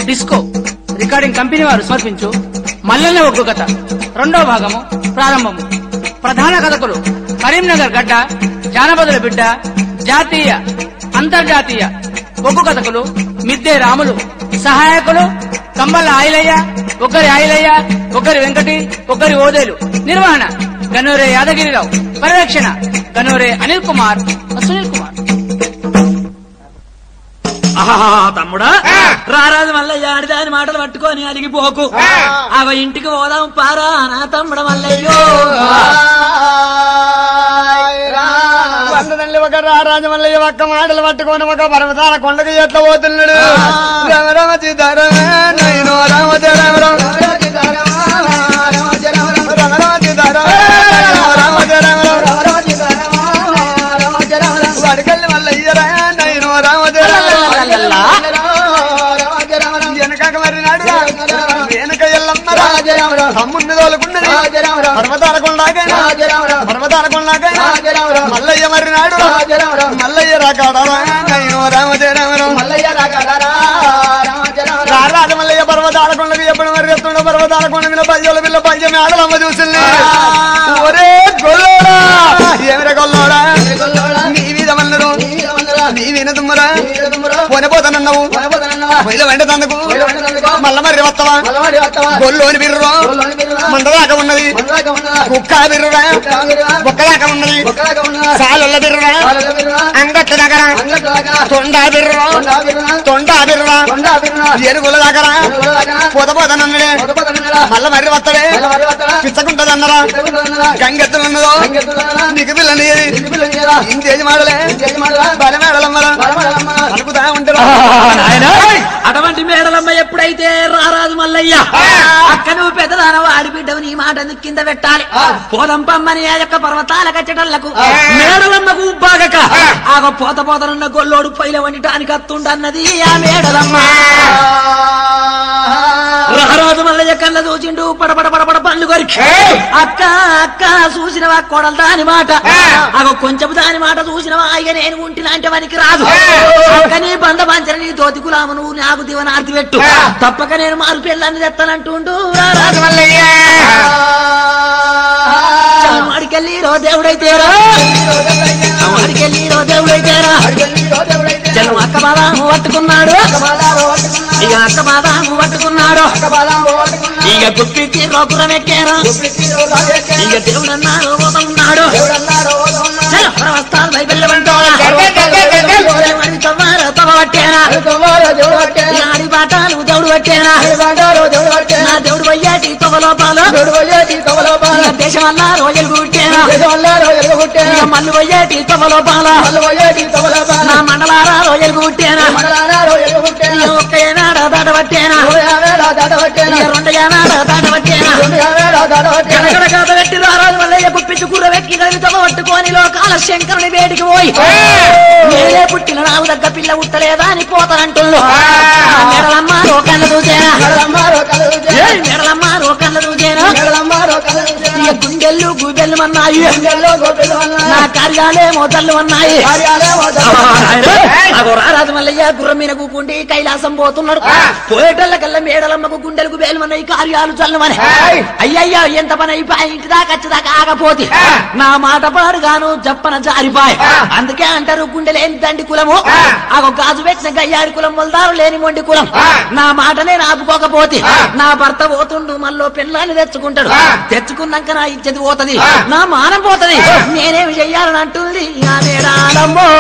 Disco recording company వారు సమర్పించు మల్లెల ఒగ్గు కథ రెండో భాగము ప్రారంభము ప్రధాన కథకులు కరీంనగర్ గడ్డ జానపదుల బిడ్డ జాతీయ అంతర్జాతీయ ఒగ్గు కథకులు మిద్దె రాములు సహాయకులు కమ్మల ఆయిలయ్య ఒకరి ఆయిలయ్య ఒకరి వెంకటి ఒకరి ఓదేలు నిర్వహణ గనూరే యాదగిరిరావు పరిరక్షణ గనూరే అనిల్ కుమార్ సునీల్ కుమార్ ఆహా తమ్ముడా రారాజు మల్లయ్య ఆడిదాని మాటలు పట్టుకొని అలిగిపోకు అవ ఇంటికి పోదాం పారా నా తమ్ముడ మల్లయ్యో వందనండి ఒక రారాజమల్లయ్య ఒక్క మాటలు పట్టుకొని ఒక పర్వతాల కొండకు ఎట్ల పోతున్నాడు రామ రామ సీతారామ నయనో రామ రామ రామ రామ రామ సీతారామ నయనో రామ రామ రామ వడకల్లి మల్లయ్య రా నయనో రామ వెనక మరి నాడు వెనక ఎల్లమ్మరా తమ్ముంది తోలుకున్నది పర్వతాల కొండాకైనా పర్వతాల కొండాకైనా మల్లయ్య మరి నాడు మల్లయ్య రాకాడా నయనో రామ రామ రాజ మల్లయ్య పర్వతాల కొండకు ఎప్పుడు మరి ఎత్తుండో పర్వతాల కొండ మీద పద్యాల పిల్ల పద్యం ఆడలమ్మ చూసింది ఒరే గొల్లోడా ఏమిరా గొల్లోడా నీ మీద వల్లరు నీ విన తుమ్మరా పోనపోతానన్నావు పొయ్యిల వెంట తందుకు మల్ల మరి వత్తవా గొల్లోని బిర్రు మండదాకా ఉన్నది కుక్క బిర్రురా బొక్కదాకా ఉన్నది సాలొల్ల బిర్రురా అంగట్ల దగ్గర తొండా బిర్రు తొండా బిర్రురా ఎరుగుల దగ్గర పోత పోతానన్నదే మల్ల మరి వత్తడే పిచ్చకుంటదన్నరా గంగెత్తులున్నదో నీకు పిల్లని ఇంకేది మాడలే బలి మేడలమ్మరా అనుకుతా ఉంటారా అటువంటి మేడలమ్మ ఎప్పుడైతే రారాజు మల్లయ్య అక్క నువ్వు పెద్దదానవ ఆడిబిడ్డవు నీ మాట ఎందుకు కింద పెట్టాలి పోదం పమ్మని ఆ యొక్క పర్వతాల కచ్చటళ్లకు మేడలమ్మకు బాగక ఆగ పోత పోతనున్న గొల్లోడు పైల వండటానికి అత్తుండన్నది ఆ మేడలమ్మ రారాజు మల్లయ్య కళ్ళ చూచిండు పడపడ పడపడ పండ్లు కొరికి అక్క అక్క చూసినవా కోడలు దాని మాట అగో కొంచెం దాని మాట చూసినవా ఇక నేను ఉంటి లాంటి వానికి రాదు అక్క నీ బంద పంచర నీ తోతి కులాము నువ్వు నాకు దివనార్తి పెట్టు తప్పక నేను మారు పిల్లని తెస్తానంటుండు రారాజు మల్లయ్య వాడికెళ్ళి రో దేవుడైతేరా వాడికెళ్ళి రో దేవుడైతేరా చలం అక్క బాదాము పట్టుకున్నాడు ఇక అక్క బాదాము పట్టుకున్నాడు ఇక గుప్పికి రోపురం ఎక్కారు ఇక దేవుడు అన్నాడు పోతున్నాడు చలో ప్రవస్తాలు బైబిల్ వంటోడా పట్టేనా ఆడి బాటాలు దేవుడు పట్టేనా నా దేవుడు పోయేటి తొగలోపాలు ఇక దేశం వల్ల రోజులు గుట్టేనా ఇక మల్లు పోయేటి తొగలోపాల నా మండలారా రోజులు గుట్టేనా ఇక ఒక్క ఏనాడ దాట పట్టేనా ఇక రెండు ఏనాడ దాట పట్టేనా కనకడ కాత పెట్టి రారాజు వల్లయ్య గుప్పించి కూర వెక్కి కలిగి తమ పట్టుకొని లోకాల శంకరుని వేడికి పోయి నేనే పుట్టిన నాకు దగ్గ పిల్ల ఉట్టలేదా అని పోతానంటుండు మెడలమ్మ రోకన్న చూసేనా ఏయ్ మెడలమ్మ రోకన్న చూసేనా ఇక గుండెళ్ళు గుబెళ్ళు అన్నాయి నా కార్యాలే మోతళ్ళు అన్నాయి అగో రారాజు మల్లయ్య గుర్రం మీద కూకుండి కైలాసం పోతున్నాడు పోయేటల్లకల్లా మేడలమ్మకు గుండెలకు బేలుమన్నాయి కార్యాలు చల్లమని అయ్యయ్యా ఎంత పని అయిపోయి ఇంటి దాకా వచ్చేదాకా ఆగపోతే నా మాట పాడుగాను చెప్పన జారిపాయ్ అందుకే అంటారు గుండె లేని దండి కులము ఆగో గాజు పెట్టిన గయ్యాడి కులం మొలదారు లేని మొండి కులం నా మాటనే ఆపుకోకపోతే నా భర్త పోతుండు మళ్ళీ పిల్లాన్ని తెచ్చుకుంటాడు తెచ్చుకున్నాక నా ఇచ్చేది పోతది నా మానం పోతది నేనేమి చెయ్యాలని అంటుంది ఆ మేడాలమ్మో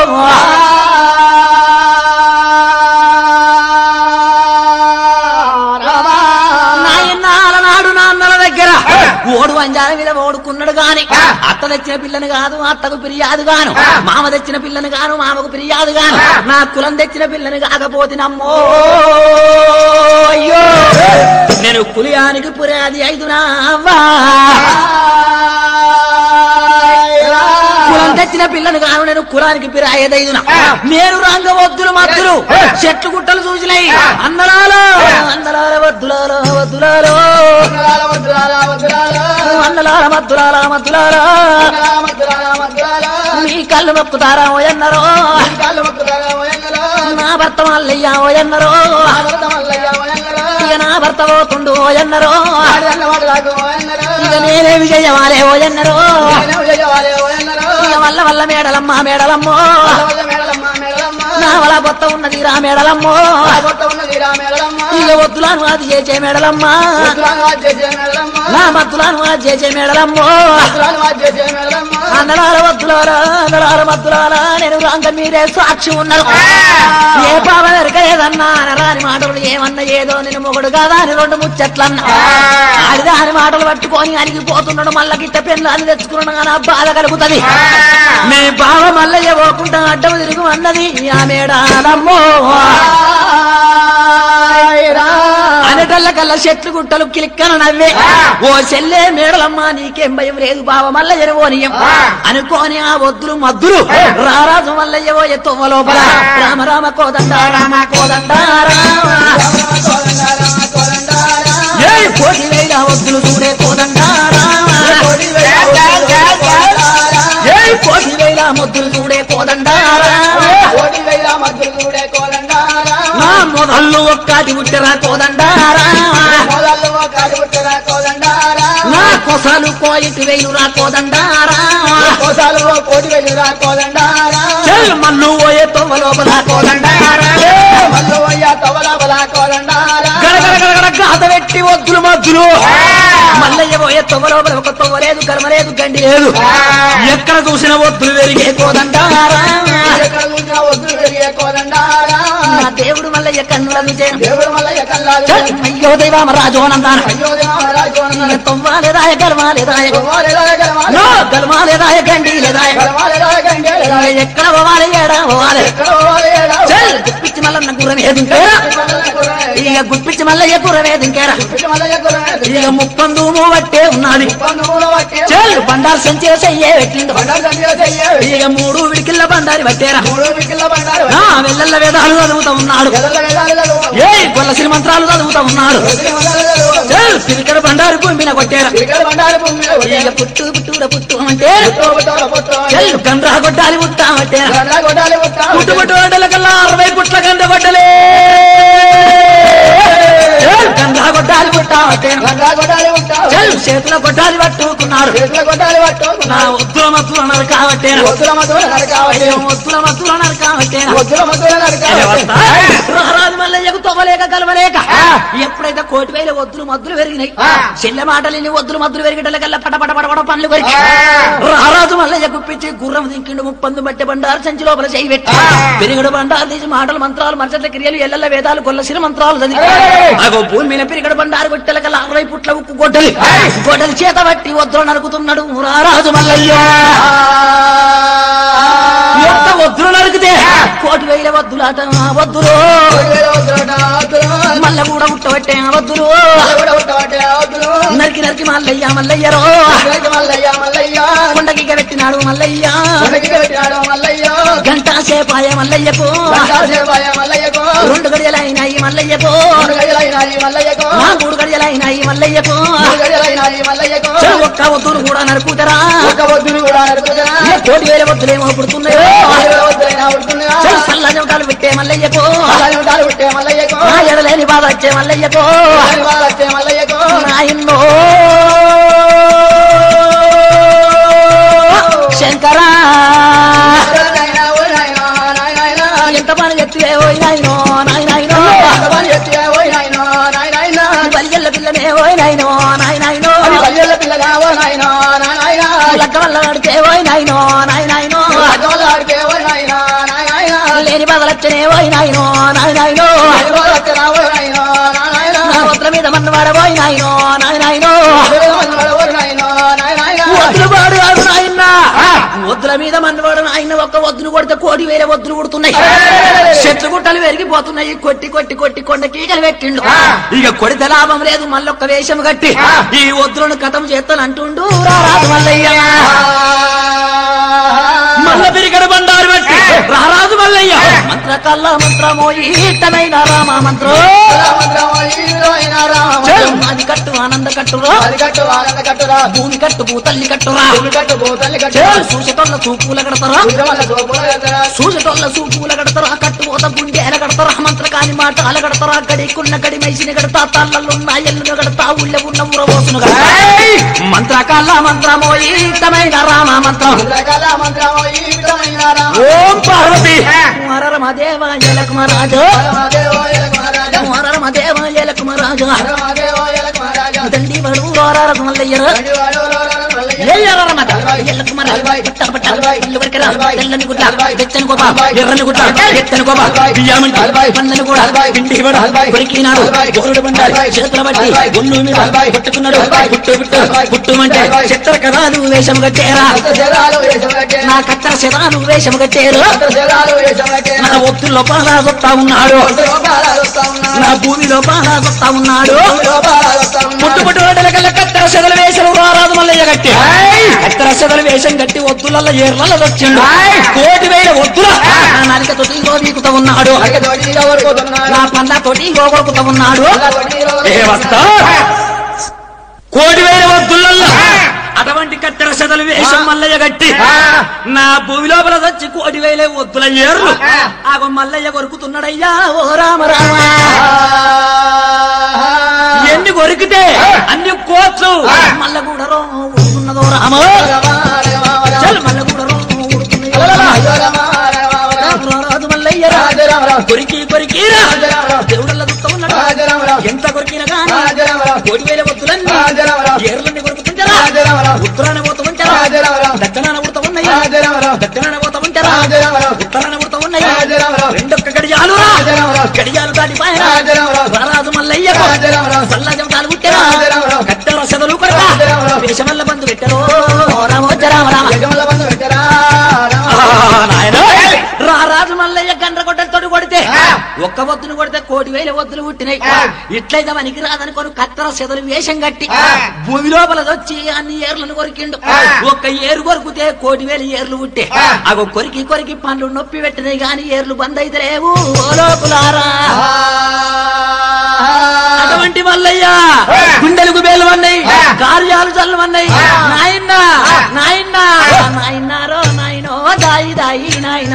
నాయనాల నాడు నాన్నల దగ్గర ఓడు అంజాల మీద ఓడుకున్నాడు గాని అత్త తెచ్చిన పిల్లని కాదు అత్తకు ఫిర్యాదు గాను మామ తెచ్చిన పిల్లని గాను మామకు ఫిర్యాదు గాను నా కులం తెచ్చిన పిల్లని కాకపోతే నమ్మో అయ్యో నేను కులియానికి పురాది ఐదునా అవ్వా కులం తెచ్చిన పిల్లను కాను నేను కులానికి పిరాయేదైదున నేను రంగ వద్దులు మద్దులు చెట్లు గుట్టలు చూసినాయి అందరాలో అందరాల వద్దులాలో వద్దులాలో అందలాల మద్దులాల మద్దులాలో మీ కళ్ళు మొక్కుతారా ఓయన్నరో నా భర్త మల్లయ్య ఓయన్నరో నా భర్త పోతుండు ఓయన్నరో ఆడదన్న మాటలకు ఓయన్నరో. ఇక నేనేమి చెయ్యవాలే ఓయన్నరో నేనేం చెయ్యాలి ఓయన్నరో. ఇక వల్ల వల్ల మేడలమ్మ మేడలమ్మో వల్ల వల్ల మేడలమ్మ, మేడలమ్మ. నా వల బొత్త ఉన్నది రా మేడలమ్మో ఆ కొత్త ఉన్నది రా మేడలమ్మ. ఇక వద్దులాను అది చేసే మేడలమ్మ వద్దురాను వాజ్ చేసే మేడలమ్మ. నా మద్దులాను అది చేసే మేడలమ్మో వద్దురాను వాజ్ చేసే మేడలమ్మ. అందరాల వద్దులారా అందరాల మద్దులారా నేను రాంగ మీరే సాక్షి ఉన్నారు ఏ పాప ఎరకలేదన్నా అనరాని మాటలు ఏమన్నా ఏదో నేను మొగుడు కాదా అని రెండు ముచ్చట్లన్నా ఆడిదా అని మాటలు పట్టుకొని అరిగిపోతున్నాడు మళ్ళా గిట్ట పెళ్ళాన్ని తెచ్చుకున్నాడు కానీ ఆ బాధ కలుగుతుంది మీ బావ మల్లయ్య పోకుండా అడ్డం తిరుగు అన్నది ఆ మేడాలమ్మో అనటల్ల కల్లా చెట్లు గుట్టలు కిలిక్కన నవ్వే ఓ చెల్లే మేడలమ్మ నీకేం భయం లేదు బావ మల్లయ్య ఓనియం అనుకోని ఆ వద్దులు మద్దులు రారాజు మల్లయ్య ఓ ఎత్తువ లోపల రామ రామ కోదండ రామ కోదండ రామ ఏయ్ కోటి వేల వద్దులు చూడే కోదండ రామ ఏయ్ కోటి వేల ముద్దులు చూడే కోదండ రామ కోటి వేల మధ్యలో చూడే కోదండారా. నా మొదళ్ళు ఒక్కటి పుట్టరా కోదండ రామ మొదల్లో కాడి పుట్టరా కోదండారా. నా కొసలు కోయిటి వేలు రా కోదండ రామ కోసాలు కోటి వేలురా కోదండారా. చెల్ మల్లు ఓయే తొవ్వ లోపల కోదండ మల్లు అయ్యా తవల బల కోదండారా. గడగడ గడగడ గాత పెట్టి వద్దులు మద్దులు మల్లయ్య పోయే తొవ్వ లోపల ఒక తొవ్వ లేదు గర్మ లేదు గండి లేదు ఎక్కడ చూసిన వద్దులు పెరిగే కోదండారా ఎక్కడ చూసినా వద్దులు పెరిగే కోదండారా. నా దేవుడు మల్లయ్య కన్నులను చేను దేవుడు మల్లయ్య కల్లాలు చెల్ అయ్యో దైవామ రాజోనందాన అయ్యో దేవరాజు కోదండారా. తొవ్వాలేదాయ గర్మాలేదాయ గోవాలేదాయ గలవాలే. నో గర్మాలేదాయ గండి లేదాయ గలవాలేదాయ గంగేలేదాయ. ఎక్కడ పోవాలి ఏడా పోవాలి ఎక్కడ పోవాలి ఏడా? చెల్ గుప్పిచ్చి మల్లన్న గుర్రం ఏదింకేరా మల్లయ్య గుర్రమే. ఇక గుప్పిచ్చి మల్లయ్య గుర్రం ఏదింకేరా పిచ్చి మల్లయ్య గుర్రమే. ఇక ముప్పందు బట్టే ఉన్నది పన్నుల వట్టి. చెల్ బండారు సంచే చెయ్యే పెట్టిండు బండారు దండిగా చెయ్యే. ఇక మూడు విడికిల్ల బండారి పట్టేరా మూడు వికిల్ల బండారు. నా వెళ్ళల్ల వేదాలు చదువుతా ఉన్నాడు ఎదల వేదాలలో. ఏ గొల్లసిరి మంత్రాలు చదువుతా ఉన్నాడు వదిలి వందలలో. చెల్ పిరికడ బండారు గుంపిన కొట్టేరా ఇక్కడ బండారు భూమి మీద ఒకటే. ఇక పుట్టు పుట్టుడ పుట్టు అంటే పుట్టో పుట్టోల పుట్టో. చెల్ గండ్రా కొట్టాలి పుట్టా పట్టేరా గండ్రా కొట్టాలి పుట్టా. పుట్టు పుట్టు గంటల కల్లా అరవై పుట్ల గంట కొట్టలే చెల్ గండ్రా కొట్టాలి పుట్టా పట్టేరా గండ్రా కొట్టాలి పుట్టా. చెల్ చేతుల కొట్టాలి పట్టుకున్నాడు చేతుల కొట్టాలి పట్టు. నా ఒత్తుల మత్తులు అన్నారు కాబట్టేరా ఒత్తుల మధుర నరకావటి. అయ్యో ఒత్తుల మత్తులు అన్నారు కాబట్టేరా ఒత్తుల మధుర నరకావటి. మహారాజు మల్లయ్యకు తవ్వలేక కలవలేక ఎప్పుడైతే కోటి వేల వద్దులు మద్దులు పెరిగినాయి చెల్లె మాటలు వద్దులు మద్దులు పెరిగేటల్లకల్లా పట పట పట పట పండ్లు కొరికి రారాజు మల్లయ్య గుప్పించి గుర్రం దింకిండు ముప్పందు బట్టె బండారు సంచి లోపల చేయి పెట్టి పెరిగడు బండారు తీసి మాటలు మంత్రాలు మర్చట్ల క్రియలు ఎల్లెల్ల వేదాలు కొల్లసిన మంత్రాలు చదివి అగో భూమి మీద పెరిగడు బండారు కొట్టెలకల్లా అరవై పుట్ల ఉక్కు గొడ్డలి గొడ్డలి చేత బట్టి వద్దులు నరుకుతున్నాడు రారాజు మల్లయ్య ఎంత వద్దులు నరికితే కోటి వేల వద్దులాట వద్దులు మల్ల కూడా ఉట్టబట్టే వద్దులు నరికి నరికి మల్లయ్య మల్లయ్యరో కొండకి పెట్టినాడు మల్లయ్య గంట సేపాయ మల్లయ్యకు రెండు గడియలైనాయి మల్లయ్యకు నా మూడు గడియలైనాయి మల్లయ్యకు చెరు ఒక్క వద్దులు కూడా నరుకుతరా ఏ కోటి వేల వద్దులేమో పుడుతున్నాయో చెరు సల్ల జమకాలు పెట్టే మల్లయ్యకు నా ఎడలేని బాధ వచ్చే మల్లయ్యకు నాయన్నో శంకరా ఎంత పని ఎత్తులే ఓయ్ నాయనో నాయనాయనో బలిగల్ల పిల్లనే ఓయ్ నాయనో నాయనాయనో లక్క వల్ల నడితే ఓయ్ నాయనో నాయనాయనో లేని బాధలచ్చనే ఓయ్ నాయనో నాయనాయనో నా వద్ర మీద మన్నవాడ ఓయ్ నాయనో నాయనాయనో వద్దులు వాడు వాడు నాయన వద్దుల మీద మన్నవాడు నాయన ఒక్క వద్దులు కొడితే కోటి వేరే వద్దులు కొడుతున్నాయి చెట్లు గుట్టలు పెరిగిపోతున్నాయి కొట్టి కొట్టి కొట్టి కొండ కీకలు పెట్టిండు ఇక కొడితే లాభం లేదు మళ్ళొక్క వేషం కట్టి ఈ వద్దులను కథం చేస్తాను అంటుండు రారాజు మల్లయ్య మల్ల పెరిగడ బండారు పెట్టి రారాజు మల్లయ్య మంత్ర కల్ల మంత్రమో ఈటమైన రామ మంత్రం చల్, అది కట్టు ఆనంద కట్టురా భూమి కట్టు భూతల్లి కట్టురా చల్, సూచటోళ్ళ చూపుల కడతారా సూచటోళ్ళ చూపుల కడతారా కట్టుపోత గుండెల కడతారా మంత్ర కాని మాట అల కడతారా గడికున్న గడి మైసిని కడతా తల్లలున్న ఎల్లును కడతా ఉళ్ళ ఉన్న ఉరవోసును కడతా మంత్ర కల్ల మంత్రమో ఈటమైన రామ మంత్రం ఓం పార్వతి హరరమదేవ ఎలకుమరాజు హరరమదేవ ఎలకుమరాజు దండి బడు రోరరదు మల్లయ్యరు తెల్లని గుడ్ల వెచ్చని గోప ఎర్రని గుడ్ల ఎత్తని గోప బియ్యామంటి పండ్లను కూడా పిండి ఇవ్వడ కొరికినాడు గోరుడు బండ చేతుల బట్టి ఒళ్ళు మీద పట్టుకున్నాడు పుట్టు పుట్టు పుట్టుమంటే చిత్ర కథాలు వేషము కట్టేరా నా కత్తర శతాలు వేషము కట్టేరు నా ఒత్తుల్లో పాలా వస్తా ఉన్నాడు నా భూమిలో పాలా వస్తా ఉన్నాడు పుట్టు పుట్టు కల్ల కత్తర సెదల వేషం రారాదు మల్లయ్య గట్టి కత్తర సెదల వేషం కట్టి ఒత్తులల్ల ఏర్లలో వచ్చిండు కోటి వేల ఒత్తుల నా నలికతోటి ఇంకో వీకుతా ఉన్నాడు నా పండ్లతోటి ఇంకో కొడుకుతా ఉన్నాడు ఏ వస్తా కోటి వేల వద్దులల్లో అటువంటి కత్తెర సెదలు వేషం మల్లయ్య గట్టి నా భూమి లోపల వచ్చి కోటి వేల వద్దుల ఏర్లు ఆగో మల్లయ్య కొరుకుతున్నాడయ్యా ఓ రామ రామ ఎన్ని కొరికితే అన్ని కోట్లు మల్ల కూడా ఊరుతున్నదో రామ చల్ మల్ల కూడా ఊరుతున్నదో రామ. రాదు మల్లయ్య రా. కొరికి కొరికి రా. దేవుడల్ల దుఃఖం ఉన్నాడు ఎంత కొరికినా కానీ కోటి వేల వద్దులన్నీ ఏర్లన్నీ కొరుకుతుంటారా ఉత్తరాన పోతా ఉంటారా దక్షిణాన పోతా ఉన్నాయి దక్షిణాన పోతా ఉంటారా ఉత్తరాన పోతా ఉన్నాయి రెండొక్క గడియాలు రా. గడియాలు దాటి పైన రారాజు మల్లయ్య సల్లజం తాలు పుట్టారా కట్టెల సెదలు కొరక వేషమల్ల బంధు పెట్టారు రామోజ రామ రామ నాయనా. రారాజు మల్లయ్య గండ్ర కొట్టలతోటి కొడితే ఒక్క వద్దును కొడితే కోటి వేల వద్దులు పుట్టినాయి ఇట్లయితే మనకి రాదని కొను కత్తర సెదలు వేషం కట్టి భూమి లోపల వచ్చి అన్ని ఏర్లను కొరికిండు ఒక్క ఏరు కొరికితే కోటి వేల ఏర్లు పుట్టే అగో కొరికి కొరికి పండ్లు నొప్పి పెట్టినాయి గాని ఏర్లు బంద్ అయితే లేవు ఓ లోపులారా అటువంటి మల్లయ్య గుండెలకు బేలు అన్నాయి కార్యాలు చల్లమన్నాయి నాయన్న నాయన్న నాయన్నారో నాయనో దాయి దాయి నాయన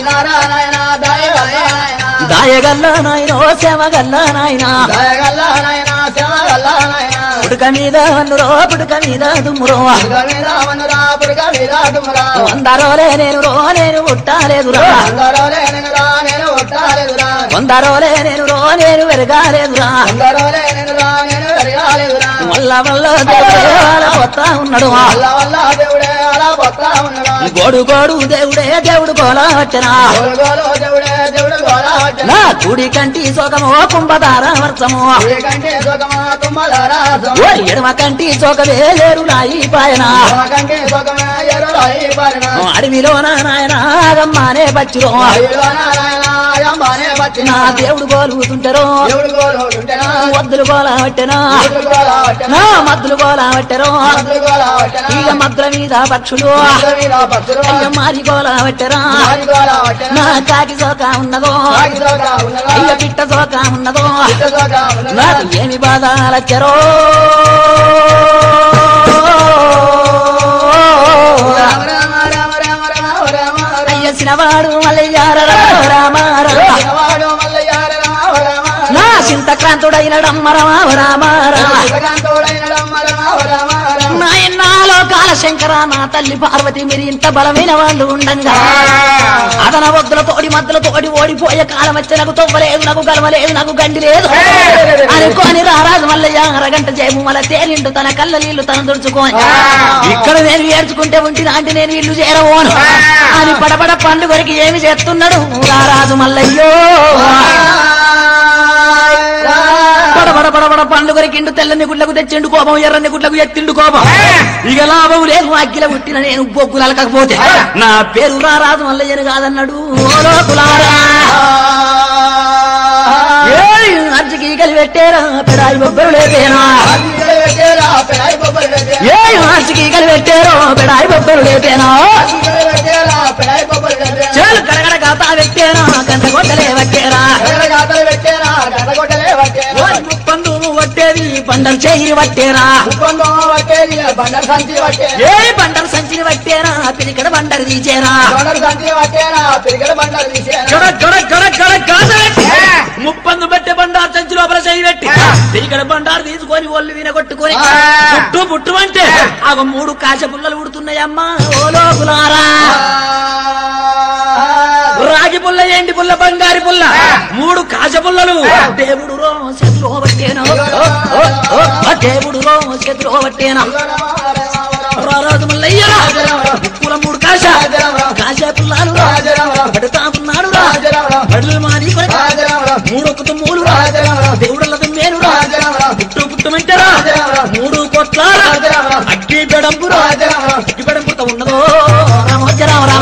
దాయగల్ల నాయనో సేవగల్ల నాయన పుడక మీద వన్నురో పుడక మీద దుమ్మురో వందరోలే నేను రో నేను పుట్టాలేదురా వందరోలే నేను రో నేను వెరగాలేదురా వల్ల వల్ల దేవుడే అలా వస్తా ఉన్నాడు గోడు గోడు దేవుడే దేవుడు గోలా వచ్చనా నా కుడి కంటి సోకమో కుంభధార వర్షము ఓ ఎడమ కంటి సోకమే లేరు నాయి పాయన అడవిలో నాయన ఆగమ్మానే పచ్చిరో నా దేవుడు గోలుతుంటారో వద్దులు గోలా పట్టెనా నా మద్దులు గోలా పట్టెరో ఇక మద్దుల మీద పక్షులు అయ్య మారి గోలా పట్టెరా నా కాకి సోక ఉన్నదో అయ్య పిట్ట సోక ఉన్నదో నాకు ఏమి బాధాలచ్చరో అయ్య సినవాడు మల్లయ్య రామ నా చింతక్రాంతుడైన రమ్మ రామ రామ నాయన్నాలో కాలశంకర నా తల్లి పార్వతి మీరు ఇంత బలమైన వాళ్ళు ఉండంగా అదన వద్దుల తోడి మద్దుల తోడి ఓడిపోయే కాలం వచ్చి నాకు తొవ్వలేదు నాకు గలవలేదు నాకు గండి లేదు అనుకోని రారాజు మల్లయ్య అరగంట చేపు మళ్ళీ తేలిండు తన కళ్ళ నీళ్లు తన దుడుచుకోని ఇక్కడ నేను ఏడ్చుకుంటే ఉంటి నాంటి నేను ఇల్లు చేరవోను అని పడపడ పండుగరికి ఏమి చేస్తున్నాడు రారాజు మల్లయ్యో పడబడ పడబడ పండ్లు కొరికిండు తెల్లని గుడ్లకు తెచ్చిండు కోపం ఎర్రని గుడ్లకు ఎత్తిండు కోపం ఇక లాభం లేదు అగ్గిల పుట్టిన నేను బొగ్గులు అలకపోతే నా పేరు రారాజు మల్లయ్యను కాదన్నాడు ఓ లోకులారా. ఏయ్, అర్జకి కలిపెట్టేరా పెడాయి బొబ్బరు లేపేనా ఏ అర్జకి కలిపెట్టారో పెడాయి బొబ్బరు లేపేనా చేలు కడగడ కాతా పెట్టే గంటగొట్టలే వట్టేరా గాతలు పెట్టేరా గడగొట్టలే పట్టేరా ఓరి ముప్పందు వట్టేది బండలు చేయి వట్టేరా ఉప్పందం పట్టేది బండర్ సంచి పట్టేరా ఏ బండలు సంచిని వట్టేరా పిరికడ బండలు తీచేరా బండర్ సంచి పట్టేరా తిరిగడ బండలు తీసేరా గడ గడ గడ గడ గాజ పెట్టి. ముప్పందు పెట్టే బండారు సంచి లోపల చేయి పెట్టి పిరికడ బండారు తీసుకొని ఒళ్ళు వినగొట్టుకొని పుట్టు పుట్టు అంటే అగ మూడు కాశ పుల్లలు ఉడుతున్నాయమ్మా ఓ లోకులారా రాగి పుల్ల ఎండి పుల్ల బంగారి పుల్ల మూడు కాశ పుల్లలు దేవుడు రో శత్రు పట్టేను దేవుడు రో శత్రు పట్టేనా రారాజు మల్లయ్యరా పుల్ల మూడు కాశ కాశ పుల్లాలు పడుతా ఉన్నాడు బడులు మాని మూడొక్కతో మూడు దేవుడల్లదు మేలు పుట్టు పుట్టమంటారా మూడు కోట్ల అగ్గి బెడంపురా అగ్గి బెడంపుతో ఉన్నదో రామోజరామ రామ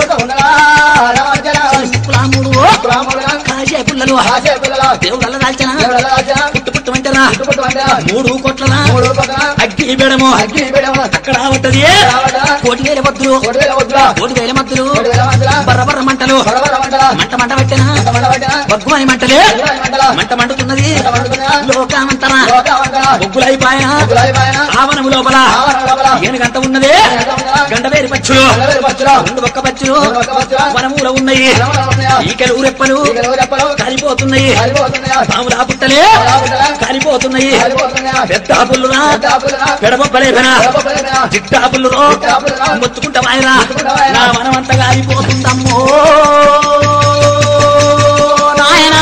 పుల్ల మూడు కాశ పుల్లలు దేవుడల్ల దాల్చన పుట్టు పుట్టమంటారా మూడు కోట్ల అగ్గి బెడము అక్కడ ఉంటది కోటి వేల వద్దులు కోటి వేల మద్దులు బర్ర బర్ర మంటలు మంట మంట పెట్టిన బగ్గుమని మంటలే మంట మండుతున్నది లోకామంతరా బొగ్గులైపాయన ఆవనము లోపల ఏనుగంత ఉన్నది గండవేరి పచ్చులు రెండు ఒక్క పచ్చులు వనమూల ఉన్నాయి ఈకలు రెప్పలు కాలిపోతున్నాయి పాములా పుట్టలే కాలిపోతున్నాయి పెద్ద పుల్లురా పెడబొబ్బలేపనా చిట్టా పుల్లురో మొత్తుకుంటా వాయరా నా మనమంతా కాలిపోతుందమ్మో నాయనా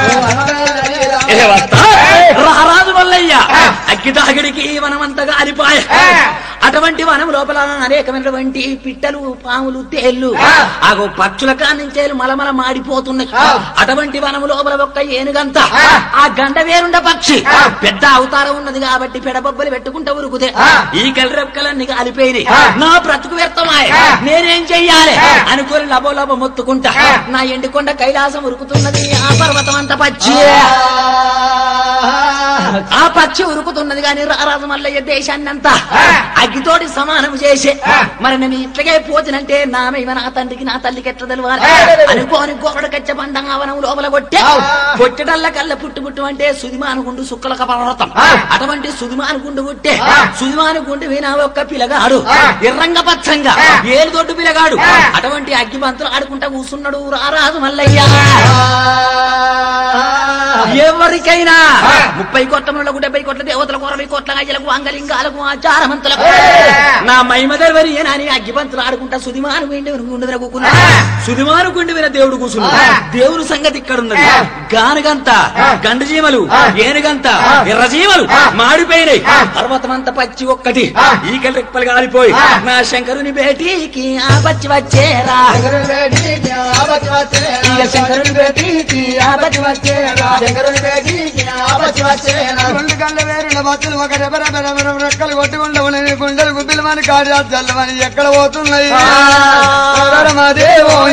ఏ వస్తా? రారాజు మల్లయ్య అగ్గి దాగిడికి వనమంతా గాలిపాయ అటువంటి వనం లోపల అనేకమైనటువంటి పిట్టలు పాములు తేళ్లు ఆగో పక్షుల కానించేలు మలమల మాడిపోతున్నాయి అటువంటి వనం లోపల ఒక్క ఏనుగంత ఆ గండ వేరుండ పక్షి పెద్ద అవతారం ఉన్నది కాబట్టి పెడబొబ్బలు పెట్టుకుంటా ఉరుకుతే ఈ కలరెక్కలన్నీ కాలిపోయినాయి నా బ్రతుకు వ్యర్థమాయ నేనేం చెయ్యాలి అనుకోని లబో లబో మొత్తుకుంటా నా ఎండికొండ కైలాసం ఉరుకుతున్నది ఆ పర్వతం అంత పచ్చి ఆ పక్షి ఉరుకుతున్నది కానీ రారాజు మల్లయ్య దేశాన్ని అంతా అగ్గితోటి సమానం చేసే మరి నేను ఇట్లాగే పోతినంటే నా మేమ నా తండ్రికి నా తల్లికి ఎట్లా తెలవాలి అనుకోని గోడ కచ్చ పండంగా వనం లోపల కొట్టే కొట్టడల్ల కళ్ళ పుట్టు పుట్టు అంటే సుదిమానుగుండు సుక్కలక పర్వతం అటువంటి సుదిమానుగుండు పుట్టే సుదిమానుగుండు వినా ఒక్క పిలగాడు ఎర్రంగ పచ్చంగా ఏలు దొడ్డు పిలగాడు అటువంటి అగ్గి బంతులు ఆడుకుంటా కూసున్నాడు రారాజు మల్లయ్య ఎవరికైనా ముప్పై కోట్ల ముళ్ళకు డెబ్బై కోట్ల దేవతలకు అరవై కోట్ల అయ్యలకు అంగలింగాలకు ఆచారమంతులకు నా మైమదర్వరి అని అగ్గిపంతులు ఆడుకుంటా సుదిమాను గుండి గుండు కూకున్నా సుదిమాను గుండి విన దేవుడు కూర్చున్నా దేవుడు సంగతి ఇక్కడ ఉన్నది గానుగంత గండు జీమలు ఏనుగంత ఎర్ర జీమలు మాడిపోయినాయి పర్వతమంత పచ్చి ఒక్కటి ఈకలు రెప్పలు కాలిపోయి నా శంకరుని బేటీకి ఆ పచ్చి వచ్చేరా ఇక శంకరుని బేటీకి ఆ పచ్చి వచ్చేరా రెండు గంట వేరుల బతులు ఒక రెబర బెరబెర రెక్కలు కొట్టుకుండవని గుండెలు గుబ్బిలు మన కాడి చల్లమని ఎక్కడ పోతున్నాయి దేవో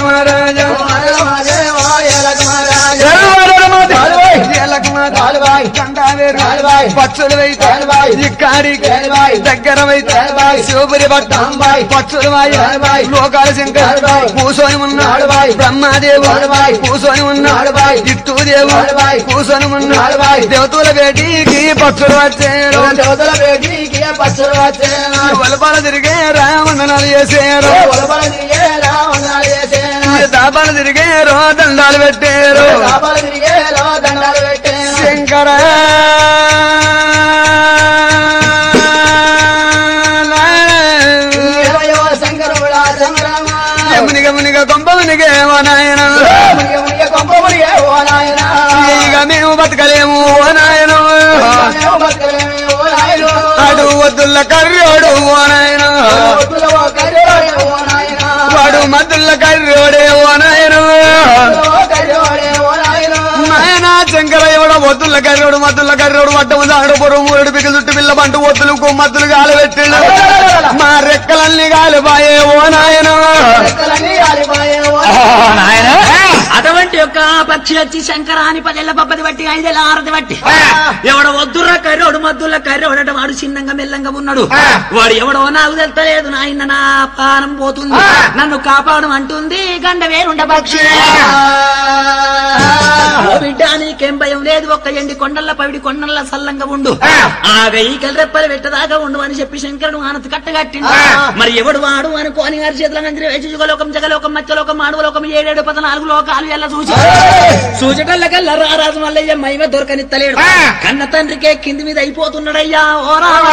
పచ్చులు ఇక్కడి దగ్గర శివపురి పట్ట పచ్చులు వాయి లోకాల శంకర్ కూసోని ఉన్నాడు బ్రహ్మాదేవు కూసోని ఉన్నాడు ఇట్టుదేవు కూసోని ఉన్నాడు దేవతల బేటీకి పచ్చులు వచ్చారు దేవతల బేటీకి పచ్చలు వచ్చేనా వలపాల తిరిగే రామనాలు చేసారు ఒలబల తిరిగే రావణాలు చేసేనా దాపాలు తిరిగారు దండాలు పెట్టారు లోపల తిరిగే లో దండాలు పెట్టేనా శంకర ఇరవయో శంకరుడా సంగ్రామ మునిగ మునిగ కొంప మునిగేమో నాయన మునిగ మునిగ కొంప మునిగే ఓ నాయన ఇక మేము బతకలేము ఓ నాయన బతకలేమే ఓ నాయన అడు వద్దుల కర్రోడు ఓ నాయన ఒడ్డుల ఓ కర్రోడే ఓ నాయన వాడు మద్దుల కర్రోడే ఓ నాయన ఓ కర్రోడే ఓ నాయన నాయన శంకర ఎవడ వద్దుల కర్రోడు మద్దుల కర్రోడు వడ్డము దాడు పొరుగు మూడు పిక్కలు చుట్టు పిల్ల పంట ఒత్తులు కొమ్మత్తులు గాలి పెట్టిండు మా రెక్కల రెక్కలన్నీ కాలిపాయే ఓ నాయన రెక్కలన్నీ ఆలిపాయే ఓ నాయన అటువంటి యొక్క పక్షి వచ్చి శంకరాని పదేళ్ల పబ్బది బట్టి ఐదేళ్ల ఆరది బట్టి ఎవడ వద్దురా కర్రోడు మద్దుల కర్రోడట వాడు చిన్నంగా మెల్లంగా ఉన్నాడు వాడు ఎవడో నాకు తెలుస్తలేదు నాయన నా పానం పోతుంది నన్ను కాపాడు అంటుంది గండ వేరుండ పక్షి ఓ బిడ్డ నీకేం భయం లేదు ఒక్క ఎండి కొండల్ల పవిడి కొండల్ల సల్లంగా ఉండు ఆ వెయ్యికల రెప్పలు పెట్టదాకా ఉండు అని చెప్పి శంకరుడు ఆనతి కట్టగట్టిండు మరి ఎవడు వాడు అనుకోని గారి చేతుల గంజరి వేసి యుగలోకం జగలోకం మత్స్యలోకం మానవలోకం ఏడేడు పద్నాలుగు లోకాలు ఎల్ల చూసి సూచటల్లకల్లా రారాజు మల్లయ్య మైమ దొరకనిత్తలేడు కన్న తండ్రికే కింది మీద అయిపోతున్నాడయ్యా ఓ రామ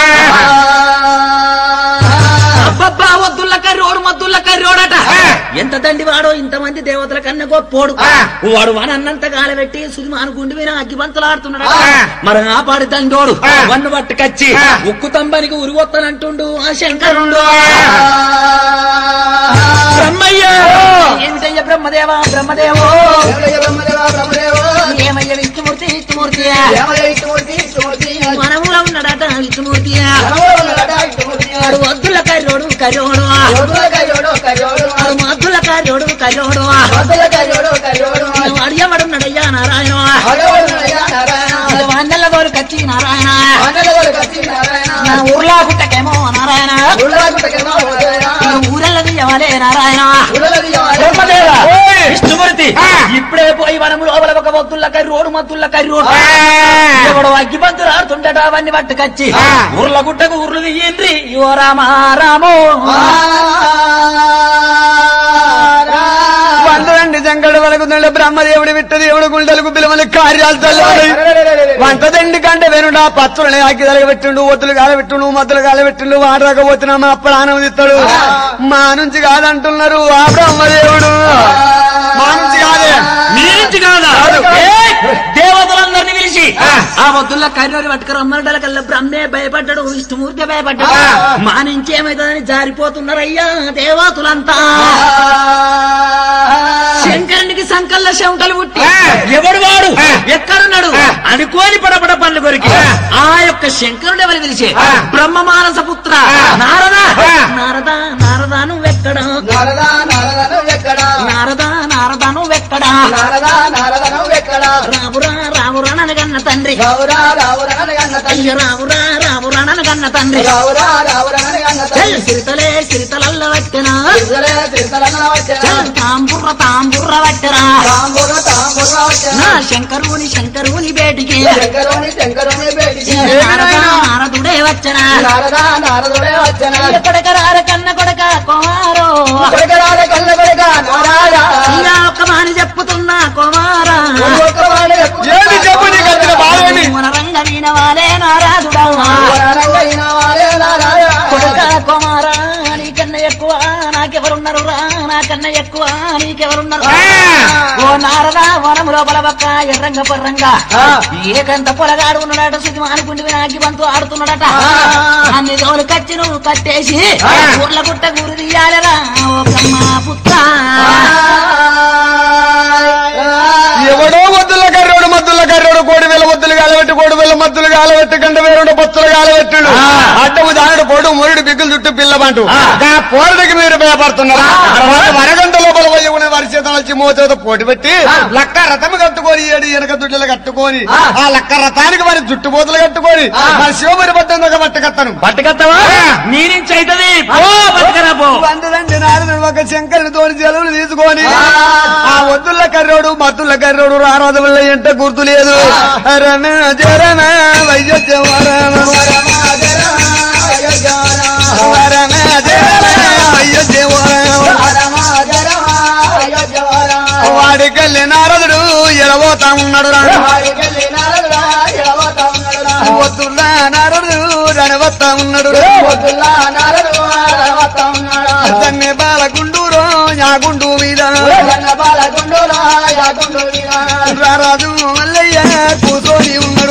అబ్బబ్బా వద్దుల్ల కర్రోడు మద్దుల్ల కర్రోడట ఎంత తండ్రి వాడో ఇంతమంది దేవతల కన్న గొప్పోడు వాడు వానన్నంత కాలబెట్టి సుదిమాను గుండి మీద అగ్గిబంతులాడుతున్నాడు మరి ఆ పాడి తండోడు వన్ను పట్టుకచ్చి ఉక్కు తంబానికి ఉరిగొత్తనంటుండు ఆ శంకరుడు బ్రహ్మయ్య ఏమిటయ్య బ్రహ్మదేవా బ్రహ్మదేవో దేవుడయ్య బ్రహ్మదేవ బ్రహ్మదేవ ఏమయ్య విష్ణుమూర్తి విష్ణుమూర్తి దేవయ్య ఇష్టమూర్తి ఇష్టమూర్తి మనములో ఉన్నాడట విష్ణుమూర్తి మనవడు ఉన్నాడట ఇష్టమూర్తి వాడు వద్దుల కర్రోడు కర్రోడు యోధుల కయ్యోడు కయ్యోడు వాడు మద్దుల కర్రోడు కర్రోడు యోధుల కయ్యోడు కయ్యోడు వాడు ఎవడున్నాడయ్యా నారాయణ ఆడవాడు ఉన్నాడయ్యా నారాయణ వందల గోరు కచ్చి నారాయణ ఆడవాడు కచ్చి నారాయణ నా ఊర్లా పుట్టకేమో నారాయణ గుళ్ళాగుట్టకేమో పోతాయా నా ఊరల్లది ఎవలే నారాయణ గుళ్ళలది ఎవరు? బ్రహ్మదేవ విష్ణుమూర్తి ఇప్పుడే పోయి వనము లోపల ఒక వద్దుల కర్రోడు మద్దుల కర్రోడు ఎవడు అగ్గిపంతులు ఆడుతుండట అవన్నీ పట్టుకచ్చి ఊర్ల గుట్టకు ఊర్లు తీయండి ఓ రామా రామో వంటదండి శంకరుడు వలకుతుండే బ్రహ్మదేవుడి విట్టదేవుడు గుండెలకు పిలవని కార్యాలు చల్లవాలి వంటదండి కంటే వెనుడా పత్రులని ఆకి తలగబెట్టిండు ఒత్తులు కాలబెట్టిండు మద్దులు కాలబెట్టిండు వాడరాకపోతున్నా మా ప్రాణం ఇస్తాడు మా నుంచి కాదంటున్నారు ఆ బ్రహ్మదేవుడు మా నుంచి కాదే మీ నుంచి కాదా ఏయ్! దేవతలందరినీ పిలిచి ఆ వద్దుల కర్రోని పట్టుకురమ్మనడాల కల్లా బ్రహ్మే భయపడ్డాడు విష్ణుమూర్తి భయపడ్డాడు మా నుంచి ఏమైతుందని జారిపోతున్నారయ్యా దేవతలంతా శంకరునికి సంకల్ల శంకలు పుట్టి ఎవడు వాడు ఎక్కడున్నాడు అనుకోని పడపడ పనులు కొరికి ఆ యొక్క శంకరుడు ఎవరు పిలిచే బ్రహ్మ మానస పుత్ర నారద నారద నారద నువ్వెక్కడ నారదా నారదను ఎక్కడ నారద నారద నువ్వెక్కడ నారదా నారదను ఎక్కడ రామురా రామురా నన్ను తండ్రి రావురా రావురా అనగన్న తల్లి అయ్య రామురా రామురా నన్ను తండ్రి రావురా రావురా అనగన్న చల్ తల్లి సిరితలే సిరితలల్ల వట్టెనా తిరుగలే తిరుతలన్న వచ్చెనా చల్ తాంబుర్ర తాంబుర్ర వట్టెనా తాంబూర తాంబూర వచ్చెనా నా శంకరుని శంకరుని బేటికి శంకరుని శంకరుని బేటికి నారద నారదుడే వచ్చనా నారదా నారదుడే వచ్చెనా కొడక రార కన్న కొడక కుమారో కొడకరాల కళ్ళ కొడక నారాయణ ఇలా ఒక్క మాని చెప్పుతున్నా కుమారా ఒక్కవాడే ఏది చెప్పు నీకు వచ్చిన బాధేమి మన రంగ వీణవాలే నారాదుడా వరానంగైన వాడే నారాయణ కొడుక కుమారా నీకన్నా ఎక్కువ నాకెవరున్నారు రా నాకన్నా ఎక్కువ నీకెవరున్నారు ఓ నారదా వనం లోపల పక్క ఎర్రంగ పర్రంగా ఏకంత పొలగాడు ఉన్నాడట శుద్ధి మానుకుండి వినాకి బంతు ఆడుతున్నాడట అన్ని రోజులు కచ్చి నువ్వు కట్టేసి ఊర్ల గుట్ట గురి తీయాలరా ఓ బ్రహ్మ పుత్ర ఎవడో వద్దుల కర్రోడు మద్దుల కర్రోడు కోడి వేల వద్దులు కాలబెట్టి కోడి వేల మద్దులు కాలబెట్టి గంట వేరుడు పత్తులు కాలబెట్టుడు అడ్డము దానుడు పొడు మురుడు బిగ్గులు చుట్టూ పిల్లబంటు ఆ పోరడికి మీరు భయపడుతున్నారు తర్వాత వరగంట లోపల పోయి ఉన్న వారి చేత వచ్చి మోచేత పోటీ పెట్టి లక్క రథము కట్టుకొని ఏడు వెనక దుడ్డలు కట్టుకొని ఆ లక్క రథానికి మరి జుట్టుపోతులు కట్టుకొని మరి శివమరి బద్దం ఒక పట్టుకత్తను పట్టుకత్తవా నీ నుంచి అయితది పో బతకరా పో వందదండి నారదుడు ఒక శంకరుని తోని జలువులు తీసుకొని ఆ వద్దుల కర్రోడు మద్దుల కర్రోడు రారాజు వల్ల ఎంట గుర్తు లేదు రమ జరమ వైద్య వరమ వరమ జరమ వైద్య వాడికెళ్ళి నారదుడు ఎడబోతా ఉన్నాడు రా వద్దుల నారదుడు రణవత్తా ఉన్నాడు తన్ని బాలగుండూరో యాగుండు మీద రారాజు మల్లయ్య కూసోని ఉన్నాడు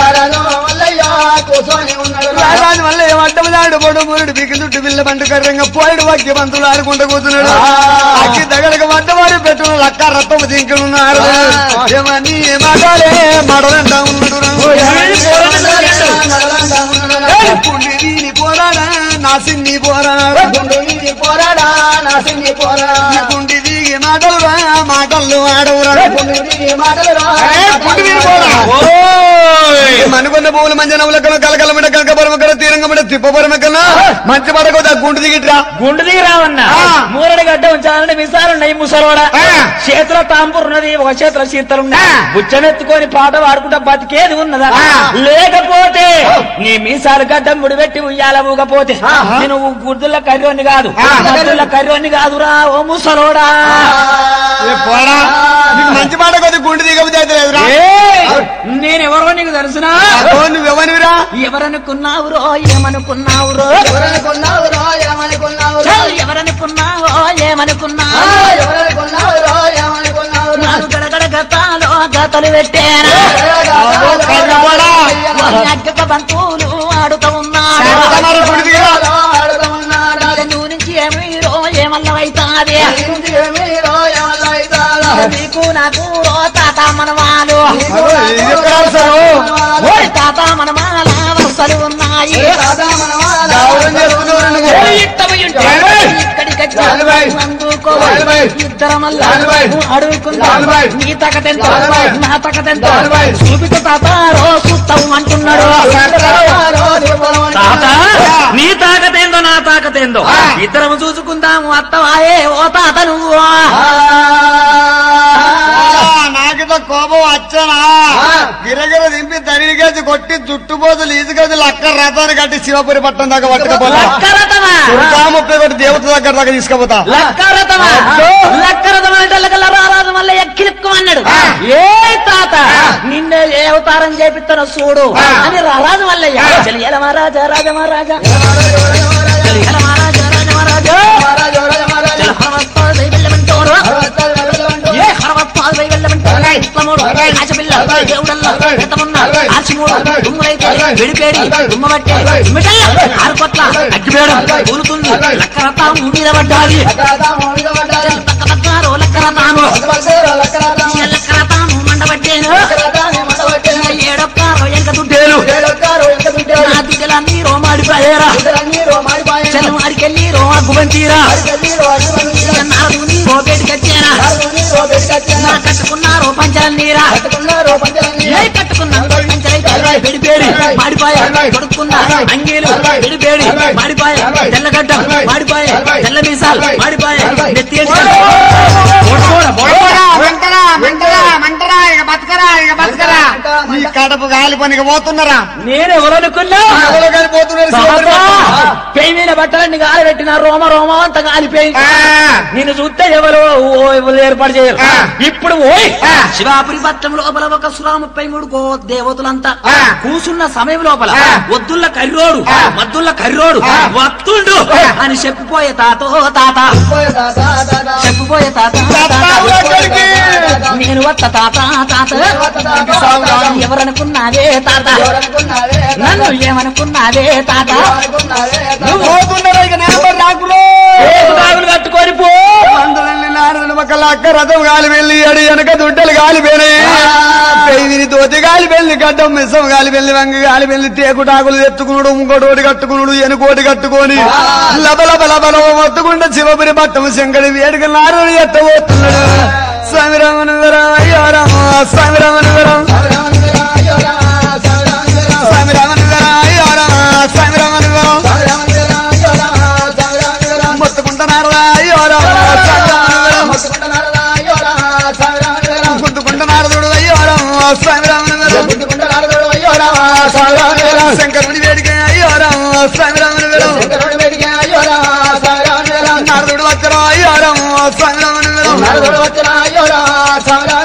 రారాజు మల్లయ్య అడ్డమదాడు పొడు మురుడు బిగి చుట్టు బిల్ల బంటు కర్రంగా పోయిడు వాక్య బంతులు ఆడుకుంటూ కూతున్నాడు అక్కి దగ్గరకు వడ్డవారి పెట్టును లక్క రత్తము దింకులున్నారు ఏమని మడలే మడలంటా ఉన్నాడు పుండి వీని పోరాడా నా నా సిన్ని పోరా గుండు నీది పోరాడా నా సింగి పోరా గుండి దిగి మాటలు రా మాటలు ఆడవురా గుండు నీది మాటలు రా గుండి దిగి పోరా మనుకున్న పువ్వులు మంచి నవ్వులకన కలకలమిట కనకపరమకన తీరంగమిట తిప్పపరమకన మంచి పడకోద గుండు దిగిట్రా గుండు దిగి రావన్నా ఆ. మూరడి గడ్డ ఉంచాలంటే మిసాలున్నాయి ముసలోడా ఆ. చేతిలో తాంపూర్ ఉన్నది ఒక చేతిలో చీతలున్నాయి ఆ. బుచ్చమెత్తుకొని పాట పాడుకుంటా బతికేది ఉన్నదా ఆ. లేకపోతే నీ మీసాలు గడ్డం ముడిపెట్టి ఉయ్యాల ఊగపోతే నేను గుడ్దుల కర్రోని కాదు ఆ. గడ్డుల కర్రోని కాదురా ఓ ముసలోడా ఏ పోరా నీకు మంచి మాట కొద్ది గుండు దిగబుద్ధి అయితే లేదురా ఏయ్! నేనెవరో నీకు తెలుసునా అదో నువ్వెవనివిరా ఎవరనుకున్నావురో ఏమనుకున్నావురో ఎవరనుకున్నావు రా ఏమనుకున్నావు రా చల్, ఎవరనుకున్నావో ఏమనుకున్నావు ఎవరనుకున్నావు రా ఏమనుకున్నావు రా నాలుగు గడగడ గతాలో గతలు పెట్టాను కర్రవాడా. అగ్గక బంతులు ఆడుతూ ఉన్నాడు సరదమర గుండు దిగిరా ఆడుతున్నాడా ఇక నువ్వు నుంచి ఏమీరో ఏమల్లవైతాది ఇంటి ఏమీరో ఏమల్లైతాడా నీకు నాకు రో తాత మనవాలు అదో, ఇది ఎక్కడ అవసరం? ఓరి తాత మనమాల వరుసలు ఉన్నాయి తాత మనవాళ్ళ గౌరవం చేసుకునేవారు నువ్వు. ఓరి ఇట్టవి ఉంటే నలభై. ఇక్కడికి వచ్చి నలభై. అందుకో నలభై. ఇద్దరమల్లా నలభై. అడుగుకుందా నలభై. నీ తగదెంత నలభై. నా తగదెంత నలభై. చూపిత తాత రో చూస్తావు అంటున్నాడు తాత నీ తాకతేందో నా తాకతేందో ఇద్దరము చూసుకుందాము అత్తవాయే ఓ తాత నువ్వు నాకితో కోపం వచ్చనా గిరగిర దింపి తరిగేసి కొట్టి జుట్టుపోతులు ఈజుగది లక్క రథాన్ని కట్టి శివపురి పట్టణం దాకా పట్టుకపోతా లక్కరథమా దుర్గా ముప్పై ఒకటి దేవత దగ్గర దాకా తీసుకుపోతా లక్కరథమా లక్కరథం అంటే లగ్గల రారాజు వల్ల ఎక్కిలిక్కు అన్నాడు ఏ తాత నిన్నే ఏ అవతారం చేపిస్తానో చూడు అని రారాజు వల్లయ్య చెలియల మహారాజా రాజ మహారాజా చెలియల మహారాజా రాజ మహారాజా చెల హరవస్తాడు దై వెళ్ళమంటోడు ఏ హరవస్తాడు దై వెళ్ళమంటోడు ఇట్లమోడు ఆశపిల్ల దేవుడల్ల పెద్దమున్న ఆశమూడు దుమ్ములైతే విడిపేడి దుమ్మబట్టే మిటల్ల ఆరు కొట్ల అగ్గిపేడు కూలుతుంది లక్కరథం మీద పడ్డాలి పక్క పక్కారో లక్కరథాను లక్కరథాను మండబట్టేను ఏడొక్కారో ఎంక దుడ్డేలు నా దుడ్డలన్నీ రోమాడిపోయారా చెల్లు అడికెళ్ళి రో అగ్గుబంతీరా నాలుగు రో బయటకొచ్చారా నా కట్టుకున్నారో పంచల నీరా ఏ కట్టుకున్నా పంచలైతే విడిపేడి మాడిపాయ కొడుకున్నా అంగీలు విడిపేడి మాడిపాయ తెల్లగడ్డ మాడిపాయ తెల్ల మీసాలు మాడిపాయ నెత్తి ఈ కడప గాలి పనికి పోతున్నారా నేను ఎవరనుకున్నా ఎవరో గాలి పోతున్నారు శివపురి పట్టణం. పెయి మీద బట్టలన్నీ గాలి పెట్టిన రోమ రోమ అంత కాలిపోయి ఆ. నిన్ను చూస్తే ఎవరు ఓ ఎవరు ఏర్పాటు చేయరు ఆ. ఇప్పుడు ఓయ్ ఆ. శివాపురి పట్టణం లోపల ఒక సురా ముప్పై మూడు కో దేవతలంతా ఆ. కూసున్న సమయం లోపల ఆ. వద్దుల్ల కర్రోడు ఆ. మద్దుల్ల కర్రోడు ఆ. వత్తుండు అని చెప్పిపోయే తాతో తాత చెప్పిపోయే తాత తాతావు ఎక్కడికి? నేను వత్త తాత తాత ఎవరనుకున్నావే తాత నన్ను ఏమనుకున్నావే తాత నువ్వు పోతున్నారా ఇక నెంబర్ నాకులో బాగులు కట్టుకొని పో అందరిని నారదుని పక్కల అక్క రథం గాలి వెళ్ళి అడి వెనక దుడ్డలు గాలిపోయినాయి పెయిని తోతి గాలి వెళ్ళి గడ్డం మిసం గాలి వెళ్ళి వంగ గాలి వెళ్ళి తేకుటాకులు ఎత్తుకునుడు ఇంకోటి కట్టుకునుడు ఎనుకోటి కట్టుకొని లబలబ లబల మొత్తుకుంటే శివపురి పట్టం శంకరి వేడుక నారుడు ఎత్తబోతున్నాడు స్వామిరామను విరం అయ్యో రామ స్వామిరామను విరం స్వామిరామను విరం అయ్యో రామ స్వామిరామను విరం మొత్తుకుంటున్నారు అయ్యో రామ స్వామిరామను విరం గుద్దుకుంటున్నారు చూడు అయ్యో రామ స్వామిరామను విరం శంకరుడి వేడిక అయ్యో రామ స్వామిరామను విరం నారదుడు వచ్చరా అయ్యో రామ స్వామిరామను విరం